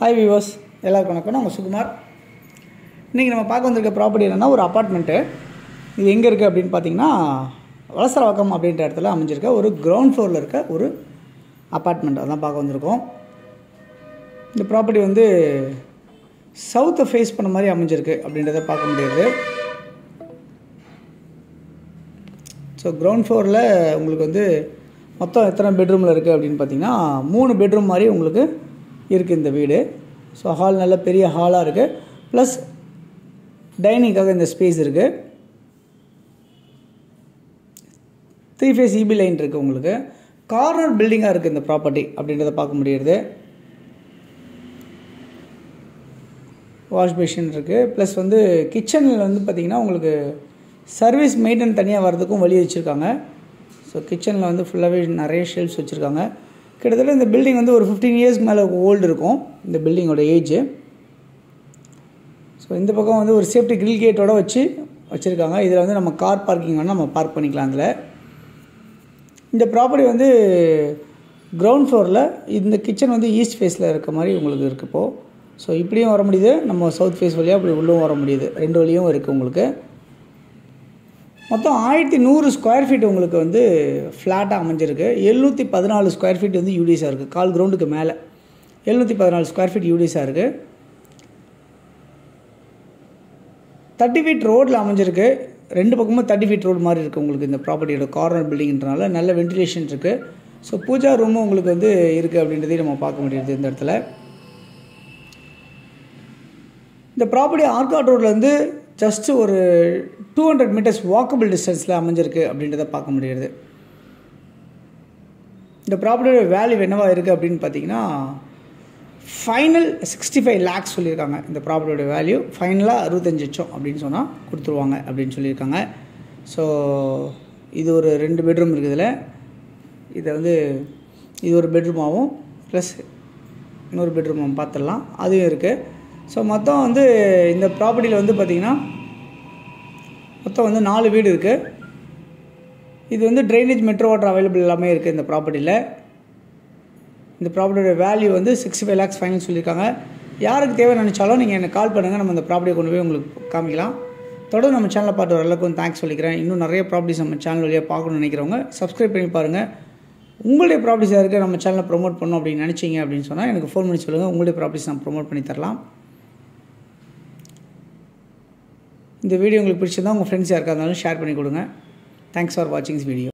hi viewers எல்லாருக்கும் வணக்கம் நான் உங்கள் சுகுமார் இன்றைக்கி நம்ம பார்க்க வந்திருக்க ப்ராப்பர்ட்டி என்னென்னா ஒரு அப்பார்ட்மெண்ட்டு இது எங்கே இருக்குது அப்படின்னு பார்த்தீங்கன்னா வலசரவாக்கம் அப்படின்ற இடத்துல அமைஞ்சிருக்க ஒரு கிரவுண்ட் ஃப்ளோரில் இருக்க ஒரு அப்பார்ட்மெண்ட் அதான் பார்க்க வந்திருக்கோம் இந்த ப்ராப்பர்ட்டி வந்து சவுத்தை ஃபேஸ் பண்ண மாதிரி அமைஞ்சிருக்கு அப்படின்றத பார்க்க முடியுது ஸோ கிரவுண்ட் ஃப்ளோரில் உங்களுக்கு வந்து மொத்தம் எத்தனை பெட்ரூமில் இருக்குது அப்படின்னு பார்த்தீங்கன்னா மூணு பெட்ரூம் மாதிரி உங்களுக்கு இருக்குது இந்த வீடு ஸோ ஹால் நல்ல பெரிய ஹாலாக இருக்குது ப்ளஸ் டைனிங்காக இந்த ஸ்பேஸ் இருக்குது த்ரீ ஃபேஸ் இபி லைன் இருக்குது உங்களுக்கு கார்னர் பில்டிங்காக இருக்குது இந்த ப்ராப்பர்ட்டி அப்படின்றத பார்க்க முடியுது வாஷ் பேஷன் இருக்குது ப்ளஸ் வந்து கிச்சனில் வந்து பார்த்திங்கன்னா உங்களுக்கு சர்வீஸ் மெயின்டைன் தனியாக வரதுக்கும் வழி வச்சுருக்காங்க ஸோ கிச்சனில் வந்து ஃபுல்லாகவே நிறைய ஷெல்ஃப்ஸ் வச்சுருக்காங்க கிட்டத்தட்ட இந்த பில்டிங் வந்து ஒரு ஃபிஃப்டீன் இயர்ஸ்க்கு மேலே ஓல்டு இருக்கும் இந்த பில்டிங்கோட ஏஜ் ஸோ இந்த பக்கம் வந்து ஒரு சேஃப்டி கிரில் கேட்டோட வச்சு வச்சுருக்காங்க இதில் வந்து நம்ம கார் பார்க்கிங் வேணால் நம்ம பார்க் பண்ணிக்கலாம் அதில் இந்த ப்ராப்பர்ட்டி வந்து கிரவுண்ட் ஃப்ளோரில் இந்த கிச்சன் வந்து ஈஸ்ட் ஃபேஸில் இருக்க மாதிரி உங்களுக்கு இருக்குது இப்போது ஸோ இப்படியும் வர முடியுது நம்ம சவுத் ஃபேஸ் வழியாக அப்படி உள்ளவும் வர முடியுது ரெண்டு வழியும் இருக்குது உங்களுக்கு மொத்தம் ஆயிரத்தி நூறு ஸ்கொயர் ஃபீட் உங்களுக்கு வந்து ஃப்ளாட்டாக அமைஞ்சிருக்கு எழுநூற்றி பதினாலு ஸ்கொயர் ஃபீட் வந்து யூடிஸாக இருக்குது கால் கிரவுண்டுக்கு மேலே எழுநூற்றி பதினாலு ஸ்கொயர் ஃபீட் யூடிஸாக இருக்குது தேர்ட்டி ஃபீட் ரோட்டில் அமைஞ்சிருக்கு ரெண்டு பக்கமும் தேர்ட்டி ஃபீட் ரோடு மாதிரி இருக்குது உங்களுக்கு இந்த ப்ராப்பர்ட்டியோட கார்னர் பில்டிங்ன்றனால நல்ல வென்டிலேஷன் இருக்குது ஸோ பூஜா ரூமும் உங்களுக்கு வந்து இருக்குது அப்படின்றதையும் நம்ம பார்க்க முடியுது இந்த இடத்துல இந்த ப்ராப்பர்ட்டி ஆர்காட் ரோட்டில் வந்து ஜஸ்ட்டு ஒரு டூ ஹண்ட்ரட் மீட்டர்ஸ் வாக்கபிள் டிஸ்டன்ஸில் அமைஞ்சிருக்கு அப்படின்றத பார்க்க முடியுது இந்த ப்ராப்பர்ட்டியோட வேல்யூ என்னவா இருக்குது அப்படின்னு பார்த்தீங்கன்னா ஃபைனல் சிக்ஸ்டி ஃபைவ் லேக்ஸ் சொல்லியிருக்காங்க இந்த ப்ராப்பர்ட்டியோட வேல்யூ ஃபைனலாக அறுபத்தஞ்சு லட்சம் அப்படின்னு சொன்னால் கொடுத்துருவாங்க அப்படின்னு சொல்லியிருக்காங்க ஸோ இது ஒரு ரெண்டு பெட்ரூம் இருக்குது இதில் இதை வந்து இது ஒரு பெட்ரூமாகவும் ப்ளஸ் இன்னொரு பெட்ரூம் நம்ம பார்த்துடலாம் அதுவும் இருக்குது ஸோ மொத்தம் வந்து இந்த ப்ராப்பர்ட்டியில் வந்து பார்த்திங்கன்னா மொத்தம் வந்து நாலு வீடு இருக்குது இது வந்து ட்ரைனேஜ் மெட்ரோ வாட்டர் அவைலபிள் எல்லாமே இருக்குது இந்த ப்ராப்பர்ட்டியில் இந்த ப்ராப்பர்ட்டியோட வேல்யூ வந்து சிக்ஸ்டி ஃபைவ் லேக்ஸ் ஃபைனல் சொல்லியிருக்காங்க யாருக்கு தேவை நினச்சாலும் நீங்கள் எனக்கு கால் பண்ணுங்கள் நம்ம இந்த ப்ராப்பர்ட்டியை கொண்டு போய் உங்களுக்கு காமிக்கலாம் தொடர்ந்து நம்ம சேனலை பார்த்து வர அளவுக்கு வந்து தேங்க்ஸ் சொல்லிக்கிறேன் இன்னும் நிறைய ப்ராப்பர்ட்டிஸ் நம்ம சேனல் வழியாக பார்க்கணும்னு நினைக்கிறவங்க சப்ஸ்கிரைப் பண்ணி பாருங்கள் உங்களுடைய ப்ராப்பர்ட்டிஸ் யாருக்கு நம்ம சேனலை ப்ரொமோட் பண்ணணும் அப்படின்னு நினச்சிங்க அப்படின்னு சொன்னால் எனக்கு ஃபோன் பண்ணி சொல்லுங்கள் உங்களுடைய ப்ராப்பர்ட்டிஸ் நான் ப்ரொமோட் பண்ணி தரலாம் இந்த வீடியோ உங்களுக்கு பிடிச்சிருந்தா உங்கள் ஃப்ரெண்ட்ஸ் யாருக்கா இருந்தாலும் ஷேர் பண்ணி கொடுங்க தேங்க்ஸ் ஃபார் வாட்சிங் வீடியோ